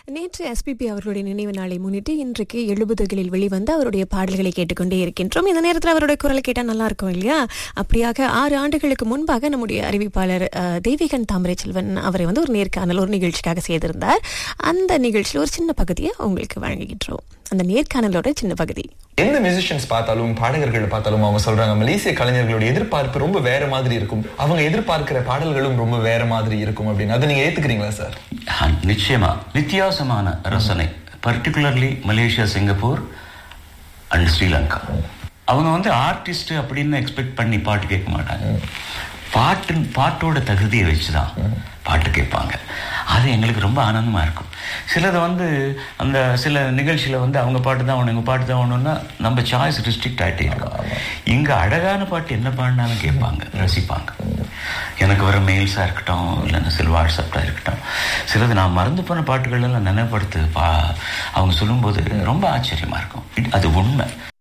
நேற்று எஸ்பிபி அவர்களுடைய நினைவு நாளை முன்னிட்டு இன்றைக்கு எழுபதுகளில் வெளிவந்த அவருடைய பாடல்களை கேட்டுக்கொண்டே இருக்கின்றோம் இந்த நேரத்தில் அவருடைய குரலை கேட்டால் நல்லா இருக்கும் இல்லையா அப்படியாக ஆறு ஆண்டுகளுக்கு முன்பாக நம்முடைய அறிவிப்பாளர் அஹ், தெய்வீகன் தாமரை செல்வன் அவரை வந்து ஒரு நேர்காணல் ஒரு நிகழ்ச்சிக்காக செய்திருந்தார் அந்த நிகழ்ச்சியில் ஒரு சின்ன பகுதியை உங்களுக்கு வழங்குகின்றோம் அந்த நேர்காணலோட சின்ன பகுதி எந்த மியூசிஷியன்ஸ் பார்த்தாலும் பாடகர்கள் பார்த்தாலும் அவங்க சொல்றாங்க மலேசிய கலைஞர்களோட எதிர்பார்ப்பு ரொம்ப வேற மாதிரி இருக்கும் அவங்க எதிர்பார்க்கிற பாடல்களும் ரொம்ப வேற மாதிரி இருக்கும் அப்படின்னு அதை நீங்க ஏத்துக்கிறீங்களா சார் ஆ, நிச்சயமா வித்தியாசமான ரசனை particularly Malaysia Singapore and Sri Lanka அவங்க வந்து ஆர்டிஸ்ட் அப்படின்னு எக்ஸ்பெக்ட் பண்ணி பாட்டு கேட்க மாட்டாங்க பாட்டு பாட்டோட தகுதியை வச்சுதான் பாட்டு கேட்பாங்க அது எங்களுக்கு ரொம்ப ஆனந்தமா இருக்கும் சிலது வந்து அந்த சில நிகழ்ச்சியில வந்து அவங்க பாட்டு தான் ஒன்று எங்கள் பாட்டு தான் ஒன்றுன்னா நம்ம சாய்ஸ் ரெஸ்ட்ரிக்ட் ஆகிட்டே இருக்கும் இங்க அழகான பாட்டு என்ன பாடினாலும் கேட்பாங்க ரசிப்பாங்க எனக்கு வர மெயில்ஸாக இருக்கட்டும் இல்லைன்னா சில வாட்ஸ்அப்பாக இருக்கட்டும் சிலது நான் மறந்து போன பாட்டுகள் எல்லாம் நினைப்படுத்து பா அவங்க சொல்லும்போது ரொம்ப ஆச்சரியமா இருக்கும் இது- அது உண்மை